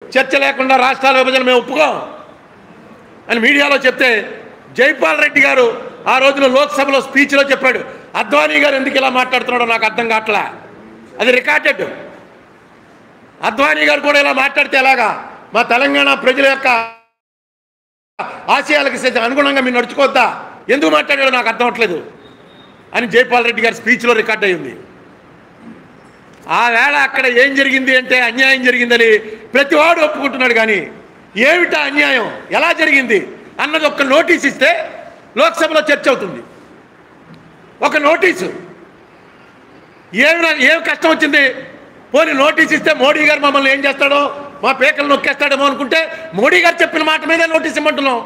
చర్చ లేకుండా రాష్ట్రాల విభజన మేము ఒప్పుకోం అని మీడియాలో చెప్తే జైపాల్ రెడ్డి గారు ఆ రోజున లోక్సభలో స్పీచ్లో చెప్పాడు అద్వానీ గారు ఎందుకు ఇలా మాట్లాడుతున్నాడో నాకు అర్థం కావట్లే అది రికార్డెడ్ అద్వానీ గారు కూడా ఇలా మాట్లాడితే ఎలాగా మా తెలంగాణ ప్రజల యొక్క ఆశయాలకు సైతం అనుగుణంగా మీరు నడుచుకోవద్దా ఎందుకు మాట్లాడాడో నాకు అర్థం అవట్లేదు అని జైపాల్ రెడ్డి గారి స్పీచ్లో రికార్డ్ అయ్యింది ఆ వేళ అక్కడ ఏం జరిగింది అంటే అన్యాయం జరిగిందని ప్రతివాడు ఒప్పుకుంటున్నాడు కానీ ఏమిటా అన్యాయం ఎలా జరిగింది అన్నది ఒక నోటీస్ ఇస్తే లోక్సభలో చర్చ అవుతుంది ఒక నోటీసు ఏమి నా- ఏం కష్టం వచ్చింది పోనీ నోటీస్ ఇస్తే మోడీ గారు మమ్మల్ని ఏం చేస్తాడో మా పేకలు నొక్కేస్తాడేమో అనుకుంటే మోడీ గారు చెప్పిన మాట మీదే నోటీస్ ఇమ్మంటున్నాం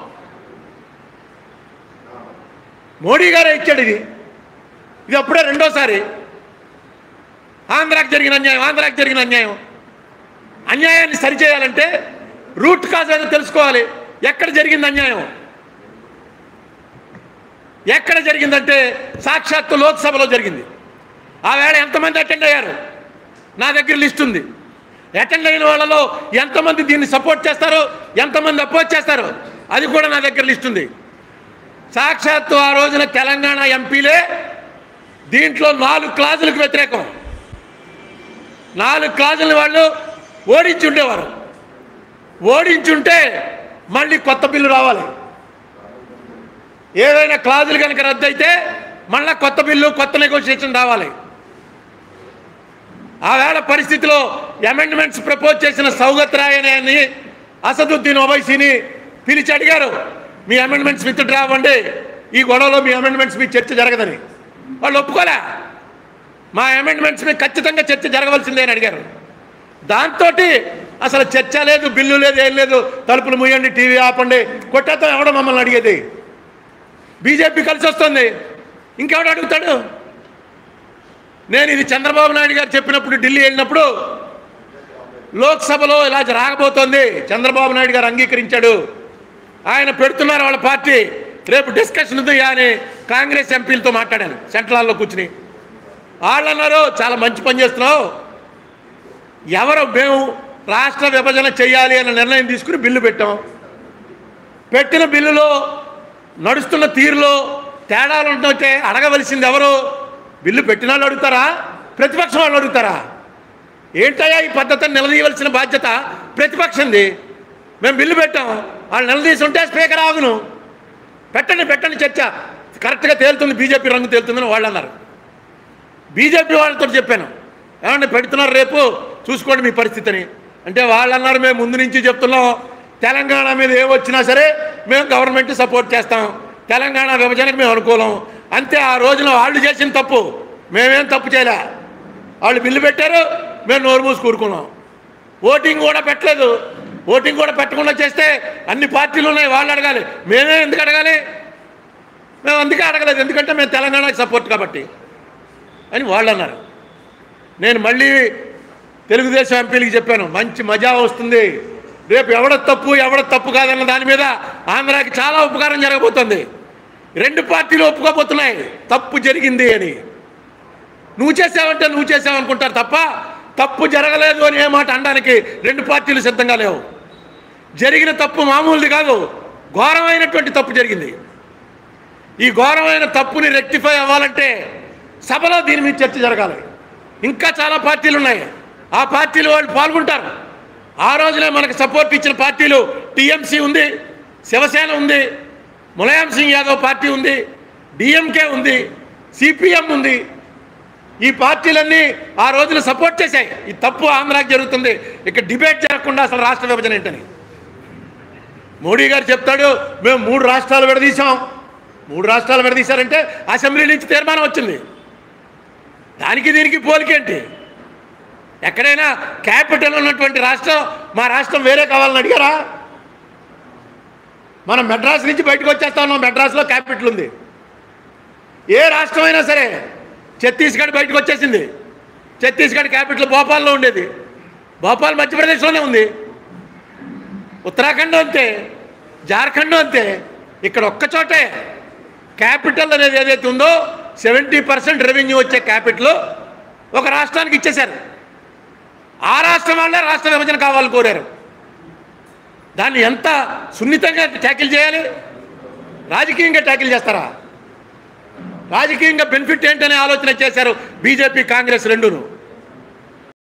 మోడీ గారే ఇచ్చాడు ఇది ఇది అప్పుడే రెండోసారి ఆంధ్రాకి జరిగిన అన్యాయం ఆంధ్రాకి జరిగిన అన్యాయం అన్యాయాన్ని సరిచేయాలంటే రూట్ కాజ్ ఏదో తెలుసుకోవాలి ఎక్కడ జరిగింది అన్యాయం ఎక్కడ జరిగిందంటే సాక్షాత్తు లోక్సభలో జరిగింది ఆ వేళ ఎంతమంది అటెండ్ అయ్యారు నా దగ్గర లిస్ట్ ఉంది అటెండ్ అయిన వాళ్ళలో ఎంతమంది దీన్ని సపోర్ట్ చేస్తారో ఎంతమంది అపోజ్ చేస్తారో అది కూడా నా దగ్గర లిస్ట్ ఉంది సాక్షాత్తు ఆ రోజున తెలంగాణ ఎంపీలే దీంట్లో నాలుగు క్లాజులకు వ్యతిరేకం నాలుగు క్లాజులు వాళ్ళు ఓడించి ఉండేవారు ఓడించుంటే మళ్ళీ కొత్త బిల్లు రావాలి ఏదైనా క్లాజులు కనుక రద్దు అయితే మళ్ళీ కొత్త బిల్లు కొత్త నెగోషియేషన్ రావాలి ఆ వేళ పరిస్థితిలో అమెండ్మెంట్స్ ప్రపోజ్ చేసిన సౌగత్ రాయ్ అనే ఆయన్ని అసదుద్దీన్ ఓవైసీని పిలిచి అడిగారు మీ అమెండ్మెంట్స్ విత్ డ్రా అవ్వండి ఈ గొడవలో మీ అమెండ్మెంట్స్ మీ చర్చ జరగదని వాళ్ళు ఒప్పుకోలే మా అమెండ్మెంట్స్ మీద ఖచ్చితంగా చర్చ జరగవలసిందే అని అడిగారు దాంతో అసలు చర్చ లేదు బిల్లు లేదు ఏం లేదు తలుపులు ముయ్యండి టీవీ ఆపండి కొట్టేతో ఎవడో మమ్మల్ని అడిగేది బీజేపీ కలిసి వస్తుంది ఇంకెవడు అడుగుతాడు నేను ఇది చంద్రబాబు నాయుడు గారు చెప్పినప్పుడు ఢిల్లీ వెళ్ళినప్పుడు లోక్సభలో ఇలా రాకపోతుంది చంద్రబాబు నాయుడు గారు అంగీకరించాడు ఆయన పెడుతున్నారు వాళ్ళ పార్టీ రేపు డిస్కషన్ ఉంది అని కాంగ్రెస్ ఎంపీలతో మాట్లాడాను సెంట్రల్ హాల్లో కూర్చుని వాళ్ళు అన్నారు చాలా మంచి పని చేస్తున్నావు ఎవరు మేము రాష్ట్ర విభజన చేయాలి అనే నిర్ణయం తీసుకుని బిల్లు పెట్టాం పెట్టిన బిల్లులో నడుస్తున్న తీరులో తేడాలు ఉంటుంటే అడగవలసింది ఎవరు బిల్లు పెట్టిన వాళ్ళు అడుగుతారా ప్రతిపక్షం వాళ్ళు అడుగుతారా ఏంటయ్యా ఈ పద్ధతిని నిలదీయవలసిన బాధ్యత ప్రతిపక్షంది మేము బిల్లు పెట్టాం వాళ్ళు నిలదీసి ఉంటే స్పీకర్ ఆగును పెట్టండి పెట్టండి చర్చ కరెక్ట్గా తేలుతుంది బీజేపీ రంగు తేలుతుందని వాళ్ళు అన్నారు బీజేపీ వాళ్ళతో చెప్పాను ఏమంటే పెడుతున్నారు రేపు చూసుకోండి మీ పరిస్థితిని అంటే వాళ్ళు అన్నారు మేము ముందు నుంచి చెప్తున్నాం తెలంగాణ మీద ఏ వచ్చినా సరే మేము గవర్నమెంట్ సపోర్ట్ చేస్తాం తెలంగాణ విభజనకు మేము అనుకూలం అంతే ఆ రోజున వాళ్ళు చేసిన తప్పు మేమేం తప్పు చేయలే వాళ్ళు బిల్లు పెట్టారు మేము నోరు మూసి కూరుకున్నాం ఓటింగ్ కూడా పెట్టలేదు ఓటింగ్ కూడా పెట్టకుండా చేస్తే అన్ని పార్టీలు ఉన్నాయి వాళ్ళు అడగాలి మేమే ఎందుకు అడగాలి మేము అందుకే అడగలేదు ఎందుకంటే మేము తెలంగాణకి సపోర్ట్ కాబట్టి అని వాళ్ళు అన్నారు నేను మళ్ళీ తెలుగుదేశం ఎంపీలకి చెప్పాను మంచి మజా వస్తుంది రేపు ఎవడ తప్పు ఎవడ తప్పు కాదన్న దాని మీద ఆంధ్రాకి చాలా ఉపకారం జరగబోతుంది రెండు పార్టీలు ఒప్పుకోబోతున్నాయి తప్పు జరిగింది అని నువ్వు చేసావంటే నువ్వు చేసావు అనుకుంటారు తప్ప తప్పు జరగలేదు అని ఏ మాట అనడానికి రెండు పార్టీలు సిద్ధంగా లేవు జరిగిన తప్పు మామూలుది కాదు ఘోరమైనటువంటి తప్పు జరిగింది ఈ ఘోరమైన తప్పుని రెక్టిఫై అవ్వాలంటే సభలో దీని మీద చర్చ జరగాలి ఇంకా చాలా పార్టీలు ఉన్నాయి ఆ పార్టీలు వాళ్ళు పాల్గొంటారు ఆ రోజునే మనకు సపోర్ట్ ఇచ్చిన పార్టీలు టీఎంసీ ఉంది శివసేన ఉంది ములాయం సింగ్ యాదవ్ పార్టీ ఉంది డిఎంకే ఉంది సిపిఎం ఉంది ఈ పార్టీలన్నీ ఆ రోజున సపోర్ట్ చేశాయి ఈ తప్పు ఆంధ్రాకి జరుగుతుంది ఇక డిబేట్ జరగకుండా అసలు రాష్ట్ర విభజన ఏంటని మోడీ గారు చెప్తాడు మేము మూడు రాష్ట్రాలు విడదీశాం మూడు రాష్ట్రాలు విడదీశారంటే అసెంబ్లీ నుంచి తీర్మానం వచ్చింది దానికి దీనికి పోలికేంటి ఎక్కడైనా క్యాపిటల్ ఉన్నటువంటి రాష్ట్రం మా రాష్ట్రం వేరే కావాలని అడిగారా మనం మెడ్రాస్ నుంచి బయటకు వచ్చేస్తా ఉన్నాం మెడ్రాస్లో క్యాపిటల్ ఉంది ఏ రాష్ట్రమైనా సరే ఛత్తీస్గఢ్ బయటకు వచ్చేసింది ఛత్తీస్గఢ్ క్యాపిటల్ భోపాల్లో ఉండేది భోపాల్ మధ్యప్రదేశ్లోనే ఉంది ఉత్తరాఖండ్ అంతే జార్ఖండ్ అంతే ఇక్కడ ఒక్క చోటే క్యాపిటల్ అనేది ఏదైతే ఉందో సెవెంటీ పర్సెంట్ రెవెన్యూ వచ్చే క్యాపిటల్ ఒక రాష్ట్రానికి ఇచ్చేశారు ఆ రాష్ట్రం వాళ్ళే రాష్ట్ర విభజన కావాలని కోరారు దాన్ని ఎంత సున్నితంగా ట్యాకిల్ చేయాలి రాజకీయంగా ట్యాకిల్ చేస్తారా రాజకీయంగా బెనిఫిట్ ఏంటనే ఆలోచన చేశారు బీజేపీ కాంగ్రెస్ రెండును